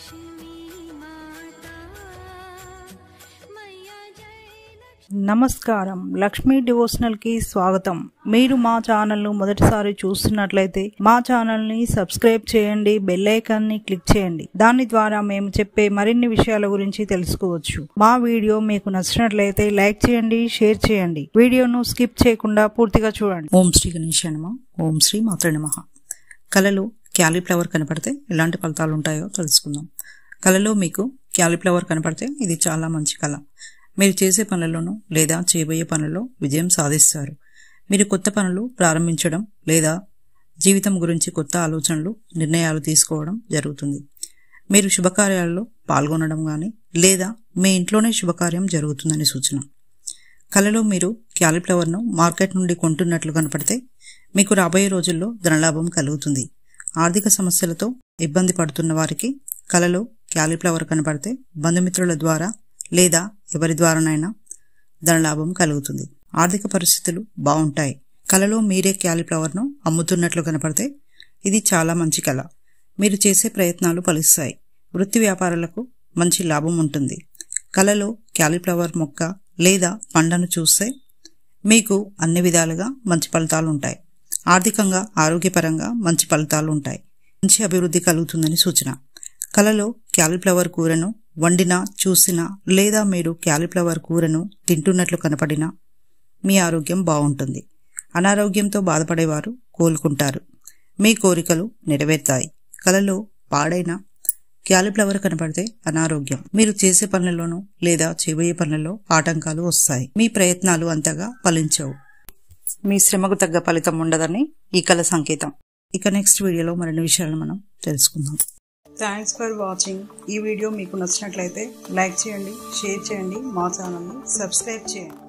నమస్కారం లక్ష్మీ డివోషనల్ కి స్వాగతం మీరు మా ఛానల్ ను మొదటిసారి చూస్తున్నట్లయితే మా ఛానల్ ని సబ్స్క్రైబ్ చేయండి బెల్ ఐకాన్ ని క్లిక్ చేయండి దాని ద్వారా మేము చెప్పే మరిన్ని విషయాల గురించి తెలుసుకోవచ్చు మా వీడియో మీకు నచ్చినట్లయితే లైక్ చేయండి షేర్ చేయండి వీడియోను స్కిప్ చేయకుండా పూర్తిగా చూడండి ఓం శ్రీ గణేశ నమ ఓం శ్రీ మాత్ర నమ కళలో క్యాలీఫ్లవర్ కనపడితే ఎలాంటి ఫలితాలు ఉంటాయో తెలుసుకుందాం కళలో మీకు క్యాలీఫ్లవర్ కనపడితే ఇది చాలా మంచి కళ మీరు చేసే పనులలోనూ లేదా చేయబోయే పనుల్లో విజయం సాధిస్తారు మీరు కొత్త పనులు ప్రారంభించడం లేదా జీవితం గురించి కొత్త ఆలోచనలు నిర్ణయాలు తీసుకోవడం జరుగుతుంది మీరు శుభకార్యాలలో పాల్గొనడం కానీ లేదా మీ ఇంట్లోనే శుభకార్యం జరుగుతుందని సూచన కలలో మీరు క్యాలీఫ్లవర్ను మార్కెట్ నుండి కొంటున్నట్లు కనపడితే మీకు రాబోయే రోజుల్లో ధనలాభం కలుగుతుంది ఆర్థిక సమస్యలతో ఇబ్బంది పడుతున్న వారికి కలలో క్యాలీఫ్లవర్ కనపడితే బంధుమిత్రుల ద్వారా లేదా ఎవరి ద్వారానైనా ధనలాభం కలుగుతుంది ఆర్థిక పరిస్థితులు బాగుంటాయి కలలో మీరే క్యాలీఫ్లవర్ను అమ్ముతున్నట్లు కనపడితే ఇది చాలా మంచి కళ మీరు చేసే ప్రయత్నాలు ఫలిస్తాయి వృత్తి వ్యాపారాలకు మంచి లాభం ఉంటుంది కలలో క్యాలీఫ్లవర్ మొక్క లేదా పంటను చూస్తే మీకు అన్ని విధాలుగా మంచి ఫలితాలు ఉంటాయి ఆర్థికంగా ఆరోగ్యపరంగా మంచి ఫలితాలు ఉంటాయి మంచి అభివృద్ధి కలుగుతుందని సూచన కలలో క్యాలీఫ్లవర్ కూరను వండినా చూసినా లేదా మీరు క్యాలీఫ్లవర్ కూరను తింటున్నట్లు కనపడినా మీ ఆరోగ్యం బాగుంటుంది అనారోగ్యంతో బాధపడేవారు కోలుకుంటారు మీ కోరికలు నెరవేరుతాయి కలలో పాడైన క్యాలీఫ్లవర్ కనపడితే అనారోగ్యం మీరు చేసే పనులలోనూ లేదా చేయబోయే పనులలో ఆటంకాలు వస్తాయి మీ ప్రయత్నాలు అంతగా ఫలించవు మీ శ్రమకు తగ్గ ఫలితం ఉండదని ఈ కళ సంకేతం ఇక నెక్స్ట్ వీడియోలో మరిన్ని విషయాలను మనం తెలుసుకుందాం థ్యాంక్స్ ఫర్ వాచింగ్ ఈ వీడియో మీకు నచ్చినట్లయితే లైక్ చేయండి షేర్ చేయండి మా ఛానల్ని సబ్స్క్రైబ్ చేయండి